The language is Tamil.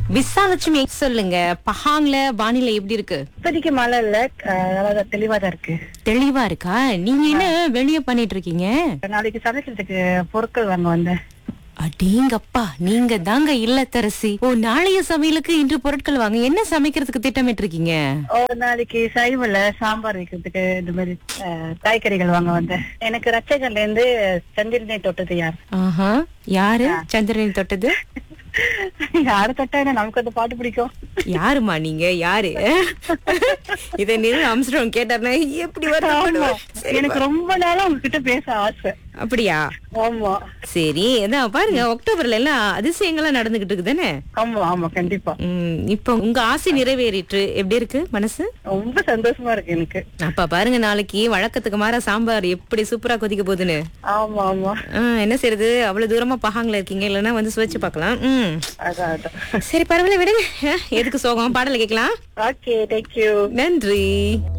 விசாலட்சுமி சொல்லுங்க பஹாங்ல வானிலை எப்படி இருக்கு இப்போதைக்கு மழை இல்ல அஹ், நல்லா தெளிவா தான் இருக்கு தெளிவா இருக்கா நீங்க என்ன வெளிய பண்ணிட்டு இருக்கீங்க நாளைக்கு சமைக்கிறதுக்கு பொருட்கள் வாங்க வந்தேன் அடேங்கப்பா நீங்க தாங்க இல்லத்தரசி ஓ நாளைய சமையலுக்கு இன்று பொருட்கள் வாங்க என்ன சமைக்கிறதுக்கு திட்டமிட்டு இருக்கீங்க ஒரு நாளைக்கு சைவல சாம்பார் வைக்கிறதுக்கு இந்த மாதிரி அஹ், காய்கறிகள் வாங்க வந்தேன் எனக்கு ரச்சகர்ல இருந்து சந்திரனை தொட்டது யார் ஆஹா யாரு சந்திரனை தொட்டது யாரு தொட்டா என்ன நமக்கு அந்த பாட்டு பிடிக்கும் யாருமா நீங்க யாரு இத நிறு அம்ஸ்ட்ராங் கேட்டாருன்னா எப்படி ஆமா. வரும் எனக்கு ரொம்ப நாளா உங்ககிட்ட பேச ஆசை அப்படியா ஆமா சரி அதான் பாருங்க அக்டோபர்ல எல்லாம் அதிசயங்கள்லாம் நடந்துகிட்டு இருக்குதானே ஆமா ஆமா கண்டிப்பா உம் இப்ப உங்க ஆசை நிறைவேறிட்டு எப்படி இருக்கு மனசு ரொம்ப சந்தோஷமா இருக்கு எனக்கு அப்பா பாருங்க நாளைக்கு வழக்கத்துக்கு மாற சாம்பார் எப்படி சூப்பரா கொதிக்க போகுதுன்னு ஆமா ஆமா ஆ, என்ன செய்யறது அவ்வளவு தூரமா பகாங்கல இருக்கீங்க இல்லைன்னா வந்து சுவைச்சு பார்க்கலாம் ம் அதான் அதான் சரி பரவாயில்ல விடுங்க ஆ, எதுக்கு சோகம் பாடல கேட்கலாம் ஓகே தேங்க்யூ நன்றி